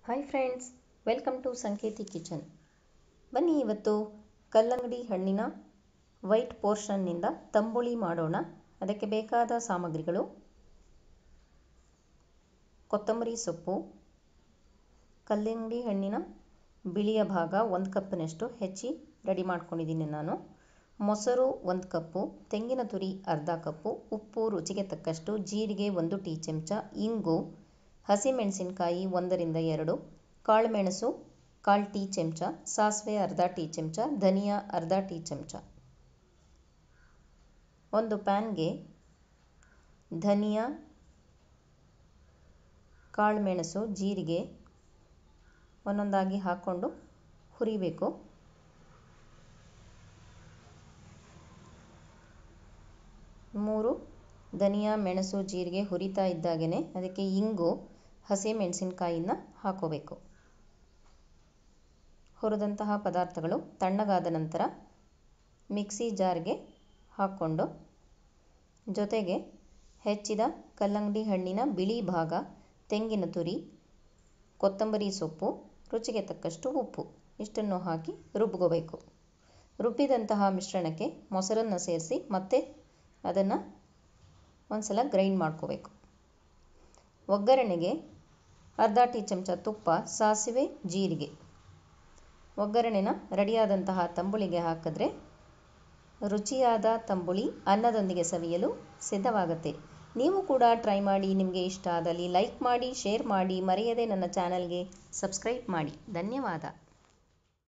hi friends welcome to Sanketi kitchen ಬನ್ನಿ ಇವತ್ತು ಕಲ್ಲಂಗಡಿ ಹಣ್ಣಿನ ವೈಟ್ ಪೋರ್ಷನ್ನಿಂದ ತಂಬುಳಿ ಮಾಡೋಣ ಅದಕ್ಕೆ ಬೇಕಾದ ಸಾಮಗ್ರಿಗಳು ಕೊತ್ತಂಬರಿ ಸೊಪ್ಪು ಕಲ್ಲಂಗಡಿ ಹಣ್ಣಿನ ಬಿಳಿಯ ಭಾಗ ಒಂದು ಕಪ್ಪಿನಷ್ಟು ಹೆಚ್ಚಿ ರೆಡಿ ಮಾಡ್ಕೊಂಡಿದ್ದೀನಿ ನಾನು ಮೊಸರು ಒಂದು ಕಪ್ಪು ತೆಂಗಿನ ತುರಿ ಅರ್ಧ ಕಪ್ಪು ಉಪ್ಪು ರುಚಿಗೆ ತಕ್ಕಷ್ಟು ಜೀರಿಗೆ ಒಂದು ಟೀ ಚಮಚ ಇಂಗು ಹಸಿಮೆಣಸಿನಕಾಯಿ ಒಂದರಿಂದ ಎರಡು ಕಾಳುಮೆಣಸು ಕಾಲು ಟೀ ಚಮಚ ಸಾಸಿವೆ ಅರ್ಧ ಟೀ ಚಮಚ ಧನಿಯಾ ಅರ್ಧ ಟೀ ಚಮಚ ಒಂದು ಪ್ಯಾನ್ಗೆ ಧನಿಯಾ ಕಾಳುಮೆಣಸು ಜೀರಿಗೆ ಒಂದೊಂದಾಗಿ ಹಾಕ್ಕೊಂಡು ಹುರಿಬೇಕು ಮೂರು ಧನಿಯಾ ಮೆಣಸು ಜೀರಿಗೆ ಹುರಿತಾ ಇದ್ದಾಗೇ ಅದಕ್ಕೆ ಇಂಗು ಹಸಿಮೆಣಸಿನಕಾಯಿನ ಹಾಕೋಬೇಕು ಹುರಿದಂತಹ ಪದಾರ್ಥಗಳು ತಣ್ಣಗಾದ ನಂತರ ಮಿಕ್ಸಿ ಜಾರ್ಗೆ ಹಾಕ್ಕೊಂಡು ಜೊತೆಗೆ ಹೆಚ್ಚಿದ ಕಲ್ಲಂಗಡಿ ಹಣ್ಣಿನ ಬಿಳಿ ಭಾಗ ತೆಂಗಿನ ತುರಿ ಕೊತ್ತಂಬರಿ ಸೊಪ್ಪು ರುಚಿಗೆ ತಕ್ಕಷ್ಟು ಉಪ್ಪು ಇಷ್ಟನ್ನು ಹಾಕಿ ರುಬ್ಕೋಬೇಕು ರುಬ್ಬಿದಂತಹ ಮಿಶ್ರಣಕ್ಕೆ ಮೊಸರನ್ನು ಸೇರಿಸಿ ಮತ್ತೆ ಅದನ್ನು ಒಂದು ಸಲ ಗ್ರೈಂಡ್ ಮಾಡ್ಕೋಬೇಕು ಒಗ್ಗರಣೆಗೆ ಅರ್ಧ ಟೀ ಚಮಚ ತುಪ್ಪ ಸಾಸಿವೆ ಜೀರಿಗೆ ಒಗ್ಗರಣೆನ ರೆಡಿಯಾದಂತಹ ತಂಬುಳಿಗೆ ಹಾಕಿದ್ರೆ ರುಚಿಯಾದ ತಂಬುಳಿ ಅನ್ನದೊಂದಿಗೆ ಸವಿಯಲು ಸಿದ್ಧವಾಗುತ್ತೆ ನೀವು ಕೂಡ ಟ್ರೈ ಮಾಡಿ ನಿಮಗೆ ಇಷ್ಟ ಆದಲ್ಲಿ ಲೈಕ್ ಮಾಡಿ ಶೇರ್ ಮಾಡಿ ಮರೆಯದೆ ನನ್ನ ಚಾನಲ್ಗೆ ಸಬ್ಸ್ಕ್ರೈಬ್ ಮಾಡಿ ಧನ್ಯವಾದ